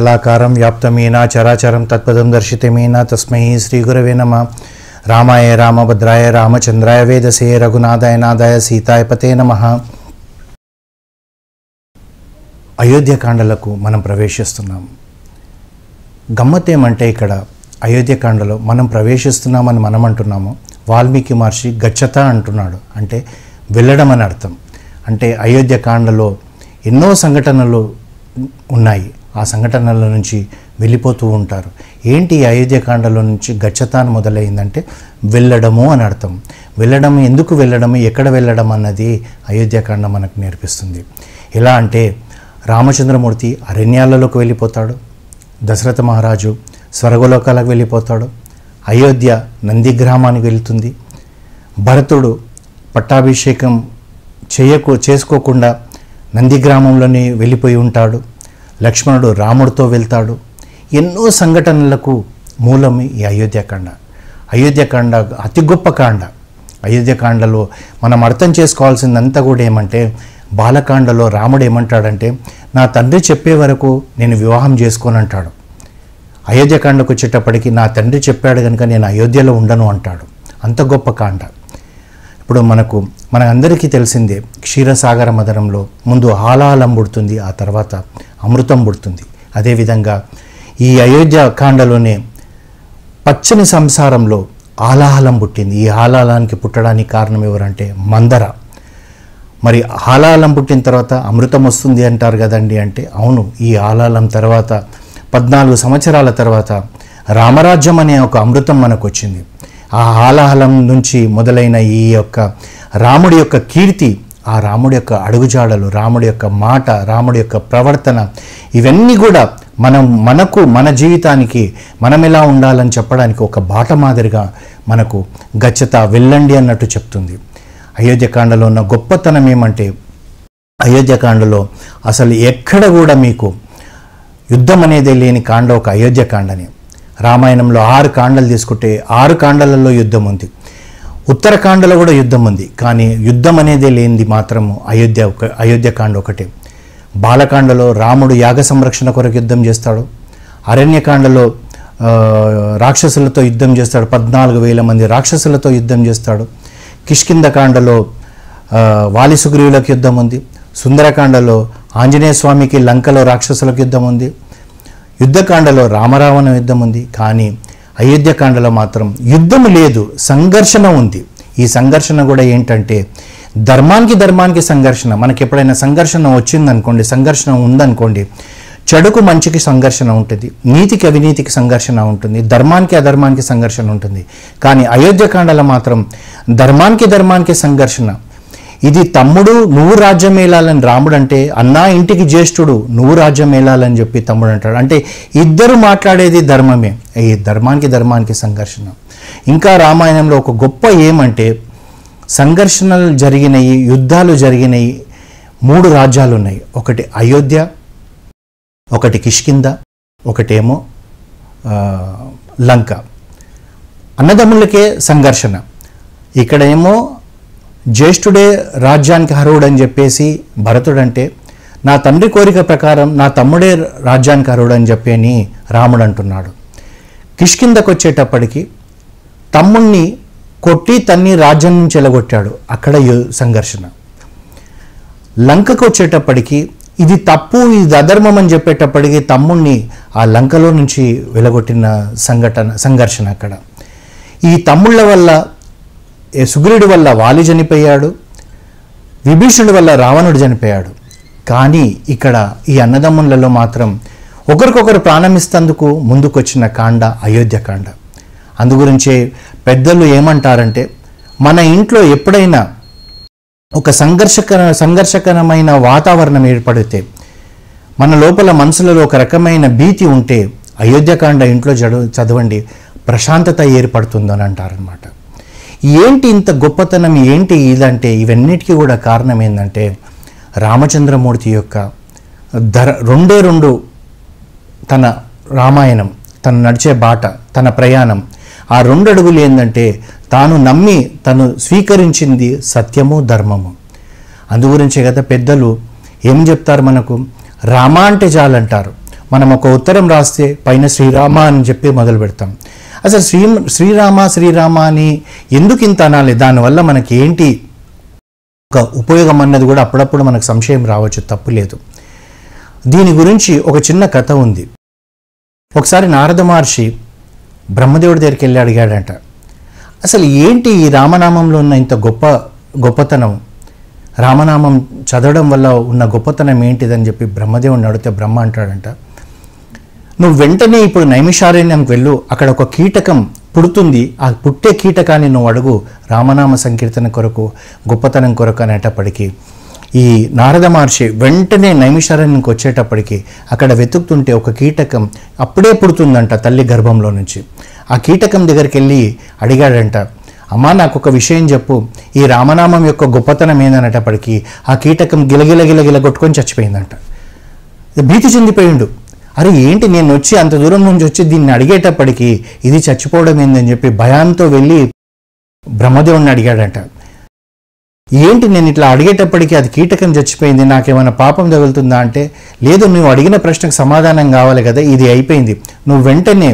మండలాకారం వ్యాప్తమేన చరాచరం తత్పదం దర్శితమేన తస్మై శ్రీగురవే నమ రామాయ రామభద్రాయ రామచంద్రాయ వేదసే రఘునాథాయ నాదాయ సీతాయ పతే నమ అయోధ్యకాండలకు మనం ప్రవేశిస్తున్నాం గమ్మత్తేమంటే ఇక్కడ అయోధ్యకాండలో మనం ప్రవేశిస్తున్నామని మనం అంటున్నాము వాల్మీకి మహర్షి గచ్చత అంటున్నాడు అంటే వెళ్ళడం అని అర్థం అంటే అయోధ్యకాండలో ఎన్నో సంఘటనలు ఉన్నాయి ఆ సంఘటనల నుంచి వెళ్ళిపోతూ ఉంటారు ఏంటి ఈ అయోధ్యకాండలో నుంచి గచ్చతాన్ మొదలైందంటే వెళ్ళడము అని అర్థం వెళ్ళడం ఎందుకు వెళ్ళడము ఎక్కడ వెళ్ళడం అన్నది అయోధ్యకాండ మనకు నేర్పిస్తుంది ఎలా అంటే రామచంద్రమూర్తి అరణ్యాలలోకి వెళ్ళిపోతాడు దశరథ మహారాజు స్వర్గలోకాలకు వెళ్ళిపోతాడు అయోధ్య నంది గ్రామానికి వెళ్తుంది భరతుడు పట్టాభిషేకం చేయకు చేసుకోకుండా నంది గ్రామంలోనే వెళ్ళిపోయి ఉంటాడు లక్ష్మణుడు రాముడితో వెళ్తాడు ఎన్నో సంఘటనలకు మూలం ఈ అయోధ్యకాండ అయోధ్యకాండ అతి గొప్ప కాండ అయోధ్యకాండలో మనం అర్థం చేసుకోవాల్సిందంతా కూడా ఏమంటే బాలకాండలో రాముడు ఏమంటాడంటే నా తండ్రి చెప్పే వరకు నేను వివాహం చేసుకోను అంటాడు అయోధ్యకాండకు వచ్చేటప్పటికి నా తండ్రి చెప్పాడు కనుక నేను అయోధ్యలో ఉండను అంటాడు అంత గొప్ప కాండ ఇప్పుడు మనకు మన అందరికీ తెలిసిందే క్షీరసాగర మదనంలో ముందు ఆలాహలం పుడుతుంది ఆ తర్వాత అమృతం పుడుతుంది అదేవిధంగా ఈ అయోధ్య కాండలోనే పచ్చని సంసారంలో ఆలాహలం పుట్టింది ఈ ఆలాహలానికి పుట్టడానికి కారణం ఎవరంటే మందర మరి ఆలాలం పుట్టిన తర్వాత అమృతం వస్తుంది అంటారు కదండి అంటే అవును ఈ ఆలాలం తర్వాత పద్నాలుగు సంవత్సరాల తర్వాత రామరాజ్యం అనే ఒక అమృతం మనకు వచ్చింది ఆ ఆలాహలం నుంచి మొదలైన ఈ యొక్క రాముడి యొక్క కీర్తి ఆ రాముడి యొక్క అడుగుజాడలు రాముడి యొక్క మాట రాముడి యొక్క ప్రవర్తన ఇవన్నీ కూడా మనం మనకు మన జీవితానికి మనం ఎలా ఉండాలని చెప్పడానికి ఒక బాట మాదిరిగా మనకు గచ్చత వెళ్ళండి అన్నట్టు చెప్తుంది అయోధ్యకాండలో ఉన్న గొప్పతనం ఏమంటే అయోధ్యకాండలో అసలు ఎక్కడ కూడా మీకు యుద్ధం అనేది లేని కాండ ఒక అయోధ్యకాండని రామాయణంలో ఆరు కాండలు తీసుకుంటే ఆరు కాండలలో యుద్ధం ఉంది ఉత్తరకాండలో కూడా యుద్ధం ఉంది కానీ యుద్ధం అనేది లేనిది మాత్రం అయోధ్య ఒక అయోధ్యకాండ ఒకటే బాలకాండలో రాముడు యాగ సంరక్షణ కొరకు యుద్ధం చేస్తాడు అరణ్యకాండలో ఆ, రాక్షసులతో యుద్ధం చేస్తాడు పద్నాలుగు వేల మంది రాక్షసులతో యుద్ధం చేస్తాడు కిష్కిందకాండలో ఆ, వాలి సుగ్రీవులకు యుద్ధం ఉంది సుందరకాండలో ఆంజనేయ స్వామికి లంకలో రాక్షసులకు యుద్ధం ఉంది యుద్ధకాండలో రామరావణ యుద్ధం ఉంది కానీ అయోధ్యకాండలో మాత్రం యుద్ధం లేదు సంఘర్షణ ఉంది ఈ సంఘర్షణ కూడా ఏంటంటే ధర్మానికి ధర్మానికి సంఘర్షణ మనకి ఎప్పుడైనా సంఘర్షణ వచ్చిందనుకోండి సంఘర్షణ ఉందనుకోండి చెడుకు మంచికి సంఘర్షణ ఉంటుంది నీతికి అవినీతికి సంఘర్షణ ఉంటుంది ధర్మానికి అధర్మానికి సంఘర్షణ ఉంటుంది కానీ అయోధ్యకాండలో మాత్రం ధర్మానికి ధర్మానికి సంఘర్షణ ఇది తమ్ముడు నువ్వు రాజ్యం ఏలాలని రాముడు అంటే అన్నా ఇంటికి జ్యేష్ఠుడు నువ్వు రాజ్యం ఏలాలని చెప్పి తమ్ముడు అంటాడు అంటే ఇద్దరు మాట్లాడేది ధర్మమే ఈ ధర్మానికి ధర్మానికి సంఘర్షణ ఇంకా రామాయణంలో ఒక గొప్ప ఏమంటే సంఘర్షణలు జరిగినాయి యుద్ధాలు జరిగినాయి మూడు రాజ్యాలు ఉన్నాయి ఒకటి అయోధ్య ఒకటి కిష్కింద ఒకటేమో ఆ, లంక అన్నదమ్ములకే సంఘర్షణ ఇక్కడేమో జ్యేష్ఠుడే రాజ్యానికి అర్హుడు అని చెప్పేసి భరతుడంటే నా తండ్రి కోరిక ప్రకారం నా తమ్ముడే రాజ్యానికి అర్హుడు అని చెప్పని రాముడు అంటున్నాడు కిష్కిందకు వచ్చేటప్పటికి తమ్ముణ్ణి కొట్టి తన్ని రాజ్యం నుంచి ఎలగొట్టాడు అక్కడ యు- సంఘర్షణ లంకకు వచ్చేటప్పటికి ఇది తప్పు ఇది అధర్మం అని చెప్పేటప్పటికి తమ్ముణ్ణి ఆ లంకలో నుంచి వెలగొట్టిన సంఘటన సంఘర్షణ అక్కడ ఈ తమ్ముళ్ళ వల్ల ఏ సుగ్రీవుడి వల్ల వాలి చనిపోయాడు విభీషణుడి వల్ల రావణుడు చనిపోయాడు కానీ ఇక్కడ ఈ అన్నదమ్ములలో మాత్రం ఒకరికొకరు ప్రాణమిస్తందుకు ముందుకొచ్చిన కాండ అయోధ్యకాండ అందుగురించే పెద్దలు ఏమంటారంటే మన ఇంట్లో ఎప్పుడైనా ఒక సంఘర్షకర సంఘర్షకరమైన వాతావరణం ఏర్పడితే మన లోపల మనసులలో ఒక రకమైన భీతి ఉంటే అయోధ్యకాండ ఇంట్లో చదువు చదవండి ప్రశాంతత ఏర్పడుతుందని అంటారనమాట ఏంటి ఇంత గొప్పతనం ఏంటి ఇదంటే ఇవన్నిటికీ కూడా కారణం ఏంటంటే రామచంద్రమూర్తి యొక్క ధర రెండే రెండు తన రామాయణం తను నడిచే బాట తన ప్రయాణం ఆ రెండు అడుగులు ఏంటంటే తాను నమ్మి తను స్వీకరించింది సత్యము ధర్మము అందుగురించే కదా పెద్దలు ఏం చెప్తారు మనకు రామ అంటే చాలంటారు మనం ఒక ఉత్తరం రాస్తే పైన శ్రీరామ అని చెప్పి మొదలు పెడతాం అసలు శ్రీ శ్రీరామ శ్రీరామ అని ఎందుకు ఇంత అనాలి దానివల్ల మనకి ఏంటి ఒక ఉపయోగం అన్నది కూడా అప్పుడప్పుడు మనకు సంశయం రావచ్చు తప్పు లేదు దీని గురించి ఒక చిన్న కథ ఉంది ఒకసారి నారద మహర్షి బ్రహ్మదేవుడి దగ్గరికి వెళ్ళి అడిగాడంట అసలు ఏంటి ఈ రామనామంలో ఉన్న ఇంత గొప్ప గొప్పతనం రామనామం చదవడం వల్ల ఉన్న గొప్పతనం ఏంటిదని చెప్పి బ్రహ్మదేవుడిని అడిగితే బ్రహ్మ అంటాడంట నువ్వు వెంటనే ఇప్పుడు నైమిషారణ్యంకి వెళ్ళు అక్కడ ఒక కీటకం పుడుతుంది ఆ పుట్టే కీటకాన్ని నువ్వు అడుగు రామనామ సంకీర్తన కొరకు గొప్పతనం కొరకు అనేటప్పటికీ ఈ నారద మహర్షి వెంటనే నైమిషారణ్యంకి వచ్చేటప్పటికి అక్కడ వెతుకుతుంటే ఒక కీటకం అప్పుడే పుడుతుందంట తల్లి గర్భంలో నుంచి ఆ కీటకం దగ్గరికి వెళ్ళి అడిగాడంట అమ్మా నాకు ఒక విషయం చెప్పు ఈ రామనామం యొక్క గొప్పతనం ఏందనేటప్పటికీ ఆ కీటకం గిలగిల గిలగిల కొట్టుకొని చచ్చిపోయిందంట భీతి చెందిపోయిండు అరే ఏంటి నేను వచ్చి అంత దూరం నుంచి వచ్చి దీన్ని అడిగేటప్పటికి ఇది చచ్చిపోవడం ఏందని చెప్పి భయంతో వెళ్ళి బ్రహ్మదేవుడిని అడిగాడంట ఏంటి నేను ఇట్లా అడిగేటప్పటికి అది కీటకం చచ్చిపోయింది నాకేమైనా పాపం తగులుతుందా అంటే లేదు నువ్వు అడిగిన ప్రశ్నకు సమాధానం కావాలి కదా ఇది అయిపోయింది నువ్వు వెంటనే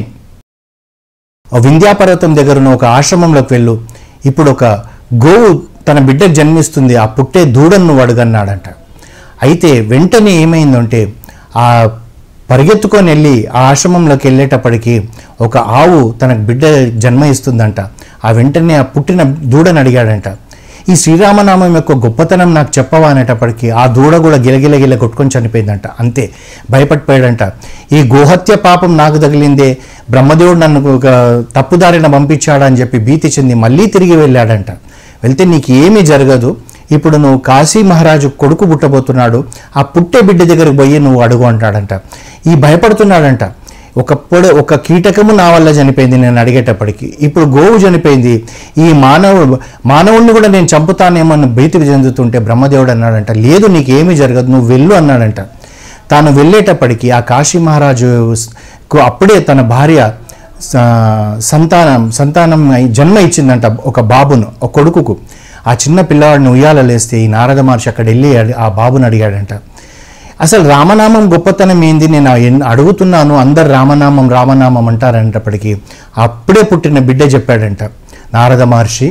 ఆ వింధ్యాపర్వతం దగ్గర ఉన్న ఒక ఆశ్రమంలోకి వెళ్ళు ఇప్పుడు ఒక గోవు తన బిడ్డకు జన్మిస్తుంది ఆ పుట్టే దూడను నువ్వు అడుగన్నాడంట అయితే వెంటనే ఏమైందంటే ఆ పరిగెత్తుకొని వెళ్ళి ఆ ఆశ్రమంలోకి వెళ్ళేటప్పటికి ఒక ఆవు తన బిడ్డ జన్మ ఇస్తుందంట ఆ వెంటనే ఆ పుట్టిన దూడని అడిగాడంట ఈ శ్రీరామనామం యొక్క గొప్పతనం నాకు చెప్పవా అనేటప్పటికీ ఆ దూడ కూడా గిలగిల గిల కొట్టుకొని చనిపోయిందంట అంతే భయపడిపోయాడంట ఈ గోహత్య పాపం నాకు తగిలిందే బ్రహ్మదేవుడు నన్ను ఒక తప్పుదారిన పంపించాడని చెప్పి భీతి చెంది మళ్ళీ తిరిగి వెళ్ళాడంట వెళ్తే నీకు ఏమీ జరగదు ఇప్పుడు నువ్వు కాశీ మహారాజు కొడుకు పుట్టబోతున్నాడు ఆ పుట్టే బిడ్డ దగ్గరకు పోయి నువ్వు అడుగు అంటాడంట ఈ భయపడుతున్నాడంట ఒకప్పుడు ఒక కీటకము నా వల్ల చనిపోయింది నేను అడిగేటప్పటికి ఇప్పుడు గోవు చనిపోయింది ఈ మానవుడు మానవుడిని కూడా నేను చంపుతానేమో అని భీతికి చెందుతుంటే బ్రహ్మదేవుడు అన్నాడంట లేదు నీకేమీ జరగదు నువ్వు వెళ్ళు అన్నాడంట తాను వెళ్ళేటప్పటికి ఆ కాశీ మహారాజుకు అప్పుడే తన భార్య స- సంతానం సంతానం అయి- జన్మ ఇచ్చిందంట ఒక బాబును ఒక కొడుకుకు ఆ చిన్న పిల్లవాడిని ఉయ్యాలలేస్తే ఈ నారద మహర్షి అక్కడ వెళ్ళి అడి- ఆ బాబుని అడిగాడంట అసలు రామనామం గొప్పతనం ఏంది నేను ఎన్- అడుగుతున్నాను అందరు రామనామం రామనామం అంటారంటప్పటికీ అప్పుడే పుట్టిన బిడ్డ చెప్పాడంట నారద మహర్షి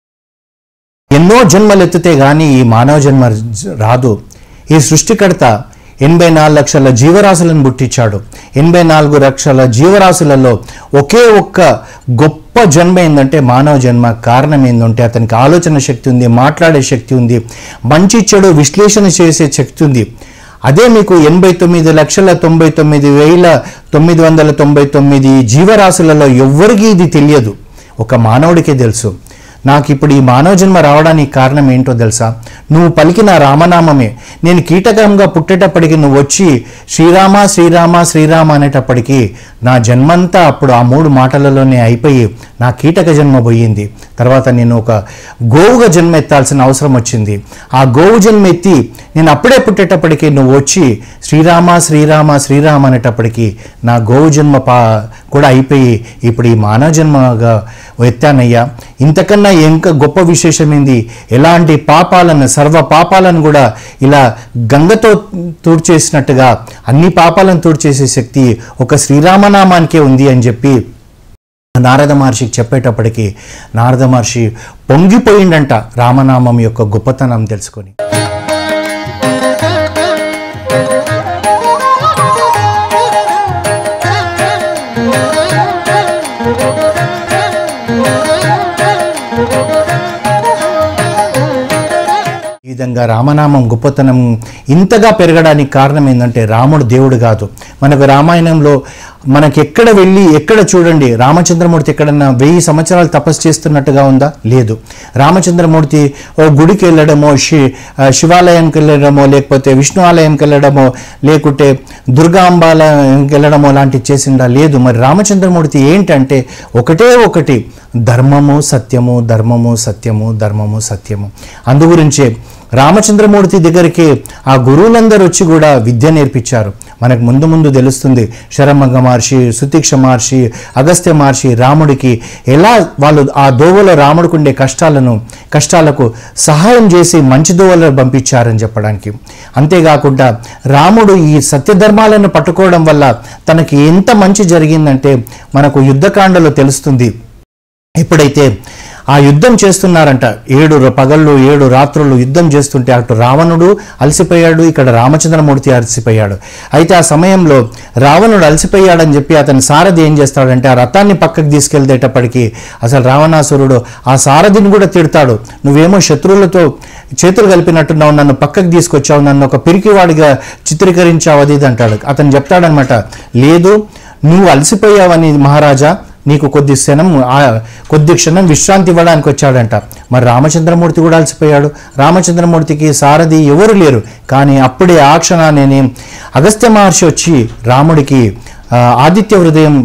ఎన్నో జన్మలు ఎత్తితే గాని ఈ మానవ జన్మ జ- రాదు ఈ సృష్టికర్త ఎనభై నాలుగు లక్షల జీవరాశులను పుట్టించాడు ఎనభై నాలుగు లక్షల జీవరాశులలో ఒకే ఒక్క గొప్ప జన్మ ఏంటంటే మానవ జన్మ కారణం ఏంటంటే అతనికి ఆలోచన శక్తి ఉంది మాట్లాడే శక్తి ఉంది మంచి చెడు విశ్లేషణ చేసే శక్తి ఉంది అదే మీకు ఎనభై తొమ్మిది లక్షల తొంభై తొమ్మిది వేల తొమ్మిది వందల తొంభై తొమ్మిది జీవరాశులలో ఎవ్వరికీ ఇది తెలియదు ఒక మానవుడికే తెలుసు నాకు ఇప్పుడు ఈ మానవ జన్మ రావడానికి కారణం ఏంటో తెలుసా నువ్వు పలికిన రామనామమే నేను కీటకంగా పుట్టేటప్పటికి నువ్వు వచ్చి శ్రీరామ శ్రీరామ శ్రీరామ అనేటప్పటికీ నా జన్మంతా అప్పుడు ఆ మూడు మాటలలోనే అయిపోయి నా కీటక జన్మ పోయింది తర్వాత నేను ఒక గోవుగా జన్మ ఎత్తాల్సిన అవసరం వచ్చింది ఆ గోవు జన్మ ఎత్తి నేను అప్పుడే పుట్టేటప్పటికి నువ్వు వచ్చి శ్రీరామ శ్రీరామ శ్రీరామ అనేటప్పటికి నా గోవు జన్మ పా కూడా అయిపోయి ఇప్పుడు ఈ మానవ జన్మగా ఎత్తానయ్యా ఇంతకన్నా ఇంకా గొప్ప విశేషం ఏంది ఎలాంటి పాపాలను సర్వ పాపాలను కూడా ఇలా గంగతో తూడ్చేసినట్టుగా అన్ని పాపాలను తూడ్చేసే శక్తి ఒక శ్రీరామనామానికే ఉంది అని చెప్పి నారద మహర్షికి చెప్పేటప్పటికి నారద మహర్షి పొంగిపోయిండంట రామనామం యొక్క గొప్పతనం తెలుసుకొని ఈ విధంగా రామనామం గొప్పతనం ఇంతగా పెరగడానికి కారణం ఏంటంటే రాముడు దేవుడు కాదు మనకు రామాయణంలో మనకి ఎక్కడ వెళ్ళి ఎక్కడ చూడండి రామచంద్రమూర్తి ఎక్కడన్నా వెయ్యి సంవత్సరాలు తపస్సు చేస్తున్నట్టుగా ఉందా లేదు రామచంద్రమూర్తి ఓ గుడికి వెళ్ళడమో శి ఆ, శివాలయంకి వెళ్ళడమో లేకపోతే విష్ణు ఆలయంకి వెళ్ళడమో లేకుంటే దుర్గాంబాలయంకి వెళ్ళడమో లాంటివి చేసిందా లేదు మరి రామచంద్రమూర్తి ఏంటంటే ఒకటే ఒకటి ధర్మము సత్యము ధర్మము సత్యము ధర్మము సత్యము అందుగురించే రామచంద్రమూర్తి దగ్గరికి ఆ గురువులందరూ వచ్చి కూడా విద్య నేర్పించారు మనకు ముందు ముందు తెలుస్తుంది శరమంగ మహర్షి సుతీక్ష మహర్షి అగస్త్య మహర్షి రాముడికి ఎలా వాళ్ళు ఆ దోవలో రాముడికి ఉండే కష్టాలను కష్టాలకు సహాయం చేసి మంచి దోవలో పంపించారని చెప్పడానికి అంతేకాకుండా రాముడు ఈ సత్యధర్మాలను పట్టుకోవడం వల్ల తనకి ఎంత మంచి జరిగిందంటే మనకు యుద్ధకాండలో తెలుస్తుంది ఎప్పుడైతే ఆ యుద్ధం చేస్తున్నారంట ఏడు ర- పగళ్ళు ఏడు రాత్రులు యుద్ధం చేస్తుంటే అటు రావణుడు అలసిపోయాడు ఇక్కడ రామచంద్రమూర్తి అలసిపోయాడు అయితే ఆ సమయంలో రావణుడు అలసిపోయాడని చెప్పి అతని సారథి ఏం చేస్తాడంటే ఆ రథాన్ని పక్కకు తీసుకెళ్తేటప్పటికి అసలు రావణాసురుడు ఆ సారథిని కూడా తిడతాడు నువ్వేమో శత్రువులతో చేతులు కలిపినట్టున్నావు నన్ను పక్కకు తీసుకొచ్చావు నన్ను ఒక పిరికివాడిగా చిత్రీకరించావు అది ఇది అంటాడు అతను చెప్తాడనమాట లేదు నువ్వు అలసిపోయావని మహారాజా నీకు కొద్ది క్షణం ఆ కొద్ది క్షణం విశ్రాంతి ఇవ్వడానికి వచ్చాడంట మరి రామచంద్రమూర్తి కూడా అలసిపోయాడు రామచంద్రమూర్తికి సారథి ఎవరు లేరు కానీ అప్పుడే ఆ క్షణాన్ని అగస్త్య మహర్షి వచ్చి రాముడికి ఆ, ఆదిత్య హృదయం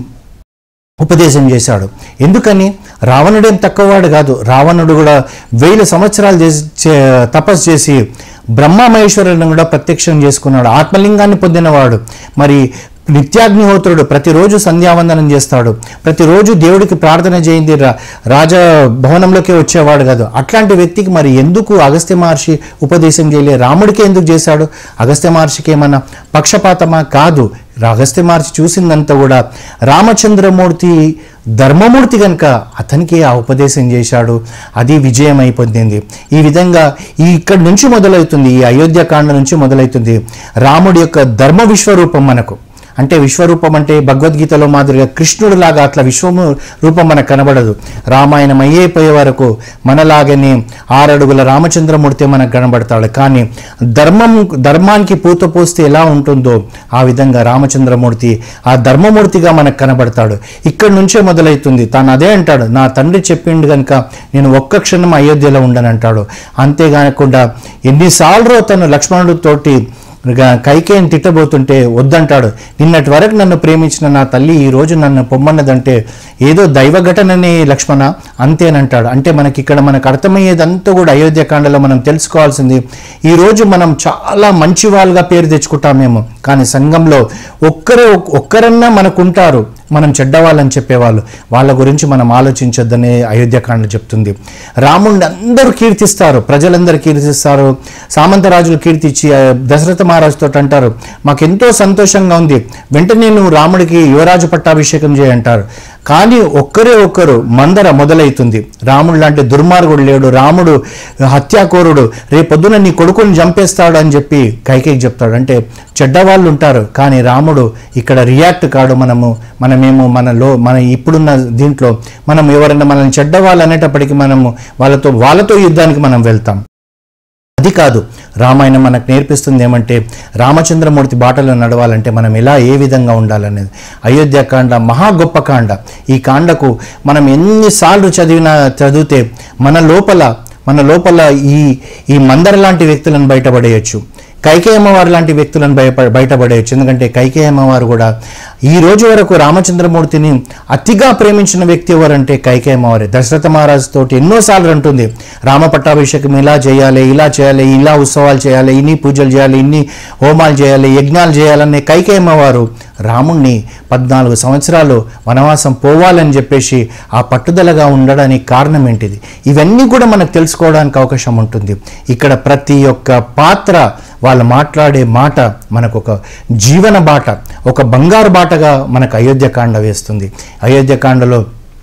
ఉపదేశం చేశాడు ఎందుకని రావణుడేం తక్కువవాడు కాదు రావణుడు కూడా వేల సంవత్సరాలు చేసి చే- తపస్సు చేసి బ్రహ్మ మహేశ్వరులను కూడా ప్రత్యక్షం చేసుకున్నాడు ఆత్మలింగాన్ని పొందినవాడు మరి నిత్యాగ్నిహోత్రుడు ప్రతిరోజు సంధ్యావందనం చేస్తాడు ప్రతిరోజు దేవుడికి ప్రార్థన చేయింది రా రాజ భవనంలోకి వచ్చేవాడు కాదు అట్లాంటి వ్యక్తికి మరి ఎందుకు అగస్త్య మహర్షి ఉపదేశం చేయలే రాముడికి ఎందుకు చేశాడు అగస్త్య మహర్షికి ఏమన్నా పక్షపాతమా కాదు అగస్త్య మహర్షి చూసిందంతా కూడా రామచంద్రమూర్తి ధర్మమూర్తి కనుక అతనికి ఆ ఉపదేశం చేశాడు అది విజయం అయిపోయింది ఈ విధంగా ఈ ఇక్కడి నుంచి మొదలవుతుంది ఈ అయోధ్యకాండ నుంచి మొదలవుతుంది రాముడి యొక్క ధర్మ విశ్వరూపం మనకు అంటే విశ్వరూపం అంటే భగవద్గీతలో మాదిరిగా కృష్ణుడిలాగా అట్లా విశ్వము రూపం మనకు కనబడదు రామాయణం అయ్యేపోయే వరకు మనలాగనే ఆరడుగుల రామచంద్రమూర్తి మనకు కనబడతాడు కానీ ధర్మం ధర్మానికి పూత పోస్తే ఎలా ఉంటుందో ఆ విధంగా రామచంద్రమూర్తి ఆ ధర్మమూర్తిగా మనకు కనబడతాడు ఇక్కడి నుంచే మొదలవుతుంది తాను అదే అంటాడు నా తండ్రి చెప్పిండు కనుక నేను ఒక్క క్షణం అయోధ్యలో ఉండనంటాడు అంతేకాకుండా ఎన్నిసార్లు తను లక్ష్మణుడితోటి ఇక కైకేయిని తిట్టబోతుంటే వద్దంటాడు నిన్నటి వరకు నన్ను ప్రేమించిన నా తల్లి ఈ రోజు నన్ను పొమ్మన్నదంటే ఏదో దైవ ఘటననే లక్ష్మణ అంతేనంటాడు అంటే మనకి ఇక్కడ మనకు అర్థమయ్యేదంతా కూడా అయోధ్యకాండలో మనం తెలుసుకోవాల్సింది ఈ రోజు మనం చాలా మంచి వాళ్ళుగా పేరు తెచ్చుకుంటామేమో కానీ సంఘంలో ఒక్కరే ఒక్కరన్నా మనకుంటారు మనం చెడ్డవాళ్ళని చెప్పేవాళ్ళు వాళ్ళ గురించి మనం ఆలోచించొద్దనే అయోధ్యకాండ చెప్తుంది రాముడిని అందరూ కీర్తిస్తారు ప్రజలందరూ కీర్తిస్తారు సామంతరాజులు కీర్తించి ఆ, దశరథ మహారాజుతో అంటారు మాకెంతో సంతోషంగా ఉంది వెంటనే నువ్వు రాముడికి యువరాజు పట్టాభిషేకం చేయంటారు కానీ ఒక్కరే ఒక్కరు మందర మొదలవుతుంది రాముడు లాంటి దుర్మార్గుడు లేడు రాముడు హత్యాకోరుడు రేపొద్దున నీ కొడుకుని చంపేస్తాడు అని చెప్పి కైకేకి చెప్తాడు అంటే చెడ్డవాళ్ళు ఉంటారు కానీ రాముడు ఇక్కడ రియాక్ట్ కాడు మనము మనమేమో మనలో మన ఇప్పుడున్న దీంట్లో మనం ఎవరైనా మనల్ని చెడ్డవాళ్ళు అనేటప్పటికీ మనము వాళ్ళతో వాళ్ళతో యుద్ధానికి మనం వెళ్తాం అది కాదు రామాయణం మనకు నేర్పిస్తుంది ఏమంటే రామచంద్రమూర్తి బాటలో నడవాలంటే మనం ఎలా ఏ విధంగా ఉండాలనేది అయోధ్యకాండ మహా గొప్ప కాండ ఈ కాండకు మనం ఎన్నిసార్లు చదివినా చదివితే మన లోపల మన లోపల ఈ ఈ మందర లాంటి వ్యక్తులను బయటపడేయచ్చు కైకేయ అమ్మవారు లాంటి వ్యక్తులను బయట బయటపడేయచ్చు ఎందుకంటే కైకేయ అమ్మవారు కూడా ఈ రోజు వరకు రామచంద్రమూర్తిని అతిగా ప్రేమించిన వ్యక్తి ఎవరంటే కైకేయ అమ్మవారి దశరథ మహారాజు తోటి ఎన్నోసార్లు అంటుంది రామ పట్టాభిషేకం ఇలా చేయాలి ఇలా చేయాలి ఇలా ఉత్సవాలు చేయాలి ఇన్ని పూజలు చేయాలి ఇన్ని హోమాలు చేయాలి యజ్ఞాలు చేయాలనే కైకేయ అమ్మవారు రాముణ్ణి పద్నాలుగు సంవత్సరాలు వనవాసం పోవాలని చెప్పేసి ఆ పట్టుదలగా ఉండడానికి కారణం ఏంటిది ఇవన్నీ కూడా మనకు తెలుసుకోవడానికి అవకాశం ఉంటుంది ఇక్కడ ప్రతి ఒక్క పాత్ర వాళ్ళు మాట్లాడే మాట మనకు ఒక జీవన బాట ఒక బంగారు బాటగా మనకు అయోధ్యకాండ వేస్తుంది అయోధ్యకాండలో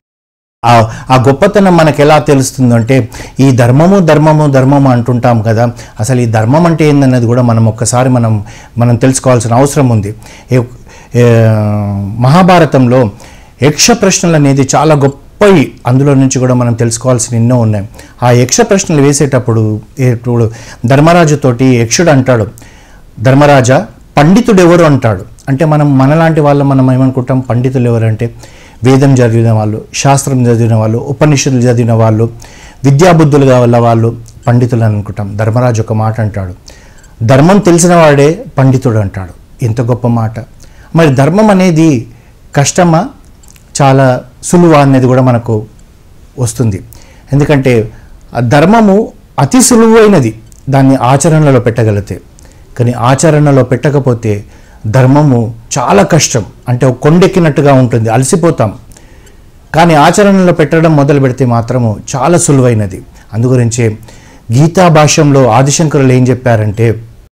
ఆ ఆ గొప్పతనం మనకు ఎలా తెలుస్తుందంటే ఈ ధర్మము ధర్మము ధర్మము అంటుంటాం కదా అసలు ఈ ధర్మం అంటే ఏందన్నది కూడా మనం ఒక్కసారి మనం మనం తెలుసుకోవాల్సిన అవసరం ఉంది ఏ- ఏ, మహాభారతంలో యక్ష ప్రశ్నలు అనేది చాలా గొప్పవి అందులో నుంచి కూడా మనం తెలుసుకోవాల్సిన ఎన్నో ఉన్నాయి ఆ యక్ష ప్రశ్నలు వేసేటప్పుడు ఇప్పుడు ధర్మరాజుతోటి యక్షుడు అంటాడు ధర్మరాజా పండితుడు ఎవరు అంటాడు అంటే మనం మనలాంటి వాళ్ళు మనం ఏమనుకుంటాం పండితులు ఎవరంటే వేదం చదివిన వాళ్ళు శాస్త్రం చదివిన వాళ్ళు ఉపనిషత్తులు చదివిన వాళ్ళు విద్యాబుద్ధులు గల వాళ్ళు పండితులు అని అనుకుంటాం ధర్మరాజు ఒక మాట అంటాడు ధర్మం తెలిసిన వాడే పండితుడు అంటాడు ఎంత గొప్ప మాట మరి ధర్మం అనేది కష్టమా చాలా సులువా అనేది కూడా మనకు వస్తుంది ఎందుకంటే ఆ ధర్మము అతి సులువైనది దాన్ని ఆచరణలో పెట్టగలిగితే కానీ ఆచరణలో పెట్టకపోతే ధర్మము చాలా కష్టం అంటే ఒక కొండెక్కినట్టుగా ఉంటుంది అలసిపోతాం కానీ ఆచరణలో పెట్టడం మొదలు పెడితే మాత్రము చాలా సులువైనది అందుగురించే గీతా భాష్యంలో ఆదిశంకరులు ఏం చెప్పారంటే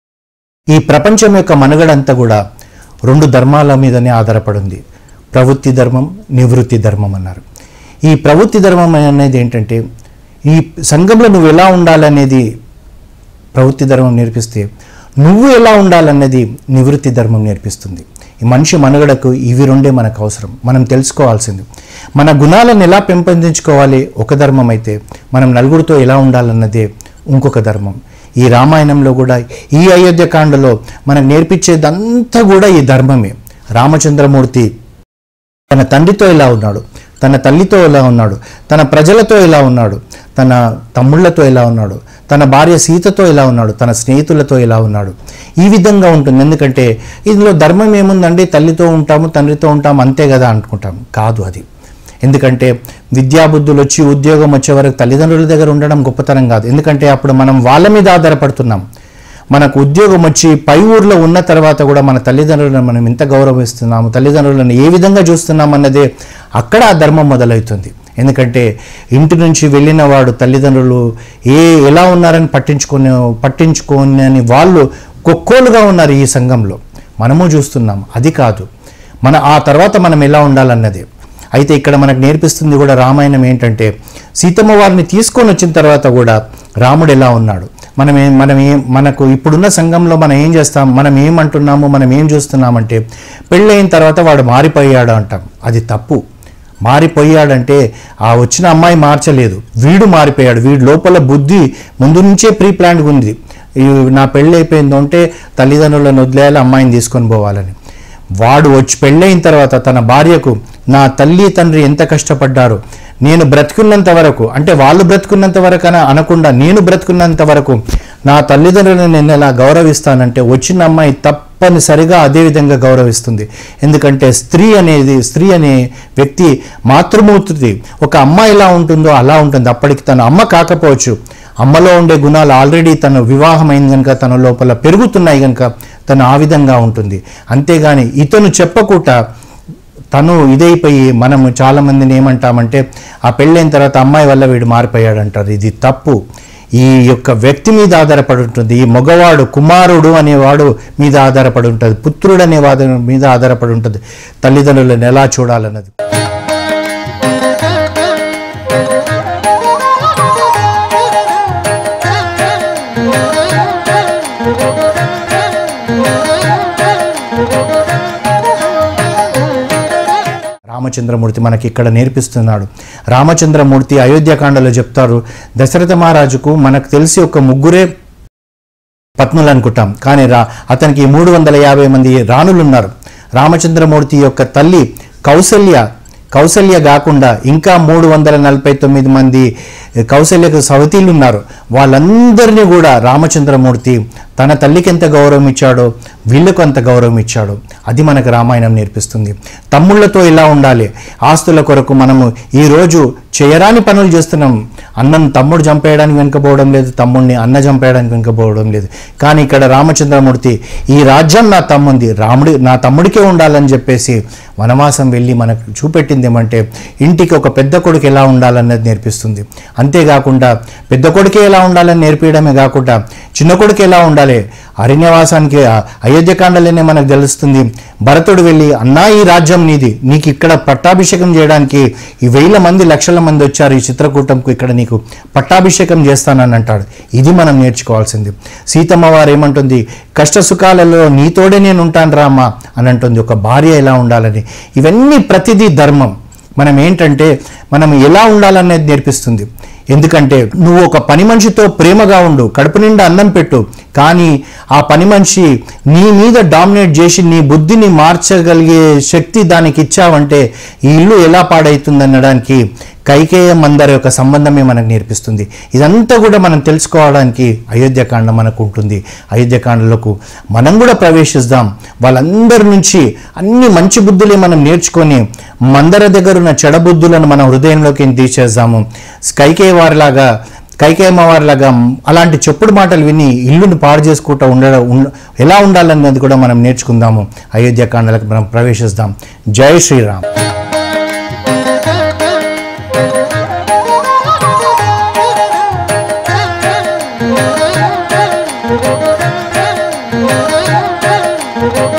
ఈ ప్రపంచం యొక్క మనుగడంతా కూడా రెండు ధర్మాల మీదనే ఆధారపడింది ప్రవృత్తి ధర్మం నివృత్తి ధర్మం అన్నారు ఈ ప్రవృత్తి ధర్మం అనేది ఏంటంటే ఈ సంఘంలో నువ్వు ఎలా ఉండాలనేది ప్రవృత్తి ధర్మం నేర్పిస్తే నువ్వు ఎలా ఉండాలన్నది నివృత్తి ధర్మం నేర్పిస్తుంది ఈ మనిషి మనుగడకు ఇవి రెండే మనకు అవసరం మనం తెలుసుకోవాల్సింది మన గుణాలను ఎలా పెంపొందించుకోవాలి ఒక ధర్మం అయితే మనం నలుగురితో ఎలా ఉండాలన్నదే ఇంకొక ధర్మం ఈ రామాయణంలో కూడా ఈ అయోధ్యకాండలో మనకు నేర్పించేదంతా కూడా ఈ ధర్మమే రామచంద్రమూర్తి తన తండ్రితో ఎలా ఉన్నాడు తన తల్లితో ఎలా ఉన్నాడు తన ప్రజలతో ఎలా ఉన్నాడు తన తమ్ముళ్లతో ఎలా ఉన్నాడు తన భార్య సీతతో ఎలా ఉన్నాడు తన స్నేహితులతో ఎలా ఉన్నాడు ఈ విధంగా ఉంటుంది ఎందుకంటే ఇందులో ధర్మం ఏముందండి తల్లితో ఉంటాము తండ్రితో ఉంటాము అంతే కదా అనుకుంటాం కాదు అది ఎందుకంటే విద్యాబుద్ధులు వచ్చి ఉద్యోగం వచ్చే వరకు తల్లిదండ్రుల దగ్గర ఉండడం గొప్పతనం కాదు ఎందుకంటే అప్పుడు మనం వాళ్ళ మీద ఆధారపడుతున్నాం మనకు ఉద్యోగం వచ్చి పై ఊర్లో ఉన్న తర్వాత కూడా మన తల్లిదండ్రులను మనం ఎంత గౌరవిస్తున్నాము తల్లిదండ్రులను ఏ విధంగా చూస్తున్నాం అన్నదే అక్కడ ఆ ధర్మం మొదలవుతుంది ఎందుకంటే ఇంటి నుంచి వెళ్ళిన వాడు తల్లిదండ్రులు ఏ ఎలా ఉన్నారని పట్టించుకొని పట్టించుకోని వాళ్ళు కొక్కోలుగా ఉన్నారు ఈ సంఘంలో మనము చూస్తున్నాం అది కాదు మన ఆ తర్వాత మనం ఎలా ఉండాలన్నది అయితే ఇక్కడ మనకు నేర్పిస్తుంది కూడా రామాయణం ఏంటంటే సీతమ్మ వారిని తీసుకొని వచ్చిన తర్వాత కూడా రాముడు ఎలా ఉన్నాడు మనం ఏం మనం ఏం మనకు ఇప్పుడున్న సంఘంలో మనం ఏం చేస్తాం మనం ఏమంటున్నాము మనం ఏం చూస్తున్నామంటే పెళ్ళైన తర్వాత వాడు మారిపోయాడు అంటాం అది తప్పు మారిపోయాడంటే ఆ వచ్చిన అమ్మాయి మార్చలేదు వీడు మారిపోయాడు వీడి లోపల బుద్ధి ముందు నుంచే ప్రీ ప్లాన్డ్ ఉంది ఈ నా పెళ్ళి అయిపోయింది అంటే తల్లిదండ్రులను వదిలేయాలి అమ్మాయిని తీసుకొని పోవాలని వాడు వచ్చి పెళ్ళైన తర్వాత తన భార్యకు నా తల్లి తండ్రి ఎంత కష్టపడ్డారు నేను బ్రతుకున్నంత వరకు అంటే వాళ్ళు బ్రతుకున్నంత వరకు అని అనకుండా నేను బ్రతుకున్నంత వరకు నా తల్లిదండ్రులను నేను ఎలా గౌరవిస్తానంటే వచ్చిన అమ్మాయి తప్పనిసరిగా అదే విధంగా గౌరవిస్తుంది ఎందుకంటే స్త్రీ అనేది స్త్రీ అనే వ్యక్తి మాతృమూర్తి ఒక అమ్మ ఎలా ఉంటుందో అలా ఉంటుంది అప్పటికి తన అమ్మ కాకపోవచ్చు అమ్మలో ఉండే గుణాలు ఆల్రెడీ తను వివాహం అయింది కనుక తన లోపల పెరుగుతున్నాయి కనుక తను ఆ విధంగా ఉంటుంది అంతేగాని ఇతను చెప్పకుండా తను ఇదైపోయి మనము చాలామందిని ఏమంటామంటే ఆ పెళ్ళైన తర్వాత అమ్మాయి వల్ల వీడు మారిపోయాడు అంటారు ఇది తప్పు ఈ యొక్క వ్యక్తి మీద ఆధారపడి ఉంటుంది ఈ మగవాడు కుమారుడు అనేవాడు మీద ఆధారపడి ఉంటుంది పుత్రుడు అనేవాడు మీద ఆధారపడి ఉంటుంది తల్లిదండ్రులను ఎలా చూడాలన్నది రామచంద్రమూర్తి మనకి ఇక్కడ నేర్పిస్తున్నాడు రామచంద్రమూర్తి అయోధ్యకాండలో చెప్తారు దశరథ మహారాజుకు మనకు తెలిసి ఒక ముగ్గురే పత్నులు అనుకుంటాం కానీ రా అతనికి మూడు వందల యాభై మంది రాణులు ఉన్నారు రామచంద్రమూర్తి యొక్క తల్లి కౌసల్య కౌసల్య కాకుండా ఇంకా మూడు వందల నలభై తొమ్మిది మంది కౌసల్యకు సవతీలు ఉన్నారు వాళ్ళందరినీ కూడా రామచంద్రమూర్తి తన తల్లికి ఎంత గౌరవం ఇచ్చాడో వీళ్ళకు అంత గౌరవం ఇచ్చాడు అది మనకు రామాయణం నేర్పిస్తుంది తమ్ముళ్ళతో ఇలా ఉండాలి ఆస్తుల కొరకు మనము ఈరోజు చేయరాని పనులు చేస్తున్నాం అన్నం తమ్ముడు చంపేయడానికి వెనుకపోవడం లేదు తమ్ముడిని అన్న చంపేయడానికి వెనుకపోవడం లేదు కానీ ఇక్కడ రామచంద్రమూర్తి ఈ రాజ్యం నా తమ్ముంది రాముడి నా తమ్ముడికే ఉండాలని చెప్పేసి వనవాసం వెళ్ళి మనకు చూపెట్టింది ఏమంటే ఇంటికి ఒక పెద్ద కొడుకు ఎలా ఉండాలన్నది నేర్పిస్తుంది అంతేకాకుండా పెద్ద కొడుకే ఎలా ఉండాలని నేర్పించడమే కాకుండా చిన్న కొడుకు ఎలా ఉండాలి అరణ్యవాసానికి ఆ అయోధ్యకాండలోనే మనకు తెలుస్తుంది భరతుడు వెళ్ళి అన్నా ఈ రాజ్యం నీది నీకు ఇక్కడ పట్టాభిషేకం చేయడానికి ఈ వేల మంది లక్షల మంది వచ్చారు ఈ చిత్రకూటంకు ఇక్కడ నీకు పట్టాభిషేకం చేస్తానని అంటాడు ఇది మనం నేర్చుకోవాల్సింది సీతమ్మ వారు ఏమంటుంది కష్ట సుఖాలలో నీతోడే నేను ఉంటాను రామ్మా అని అంటుంది ఒక భార్య ఎలా ఉండాలని ఇవన్నీ ప్రతిదీ ధర్మం మనం ఏంటంటే మనం ఎలా ఉండాలనేది నేర్పిస్తుంది ఎందుకంటే నువ్వు ఒక పని మనిషితో ప్రేమగా ఉండు కడుపు నిండా అన్నం పెట్టు కానీ ఆ పని మనిషి నీ మీద డామినేట్ చేసి నీ బుద్ధిని మార్చగలిగే శక్తి దానికి ఇచ్చావంటే ఈ ఇల్లు ఎలా పాడవుతుంది అనడానికి కైకేయ మందర యొక్క సంబంధమే మనకు నేర్పిస్తుంది ఇదంతా కూడా మనం తెలుసుకోవడానికి అయోధ్యకాండ మనకు ఉంటుంది అయోధ్యకాండలకు మనం కూడా ప్రవేశిద్దాం వాళ్ళందరి నుంచి అన్ని మంచి బుద్ధులే మనం నేర్చుకొని మందర దగ్గర ఉన్న చెడబుద్ధులను మన హృదయంలోకి తీసేద్దాము కైకేయ వారిలాగా కైకేయమ్మ వారిలాగా అలాంటి చెప్పుడు మాటలు విని ఇల్లుని పాడు చేసుకుంటూ ఉండడం ఉండ- ఎలా ఉండాలన్నది కూడా మనం నేర్చుకుందాము అయోధ్యకాండలకు మనం ప్రవేశిస్తాం జై శ్రీరామ్ Thank you.